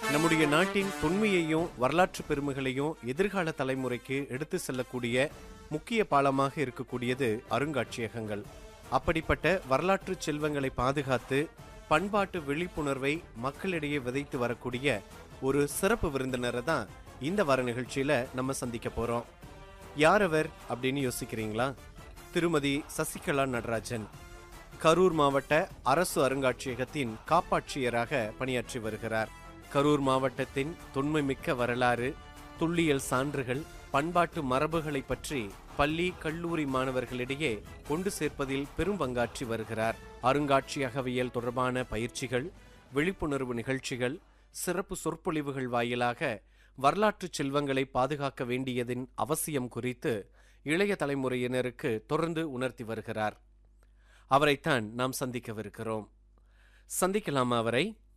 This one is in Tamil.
நம்முடைய நாட்டின் தொன்மையையும் வரலாற்று பெருமைகளையும் எதிர்கால தலைமுறைக்கு எடுத்து செல்லக்கூடிய முக்கிய பாலமாக இருக்கக்கூடியது அருங்காட்சியகங்கள் அப்படிப்பட்ட வரலாற்று செல்வங்களை பாதுகாத்து பண்பாட்டு விழிப்புணர்வை மக்களிடையே விதைத்து வரக்கூடிய ஒரு சிறப்பு விருந்தினரை தான் இந்த வார நிகழ்ச்சியில நம்ம சந்திக்க போறோம் யார் அவர் அப்படின்னு யோசிக்கிறீங்களா திருமதி சசிகலா நடராஜன் கரூர் மாவட்ட அரசு அருங்காட்சியகத்தின் காப்பாட்சியராக பணியாற்றி வருகிறார் கரூர் மாவட்டத்தின் தொன்மைமிக்க வரலாறு துல்லியல் சான்றுகள் பண்பாட்டு மரபுகளை பற்றி பள்ளி கல்லூரி மாணவர்களிடையே கொண்டு சேர்ப்பதில் பெரும் பங்காற்றி வருகிறார் அருங்காட்சியகவியல் தொடர்பான பயிற்சிகள் விழிப்புணர்வு நிகழ்ச்சிகள் சிறப்பு சொற்பொழிவுகள் வாயிலாக வரலாற்று செல்வங்களை பாதுகாக்க வேண்டியதின் அவசியம் குறித்து இளைய தலைமுறையினருக்கு தொடர்ந்து உணர்த்தி வருகிறார் அவரைத்தான் நாம் சந்திக்கவிருக்கிறோம் சந்திக்கலாமா அவரை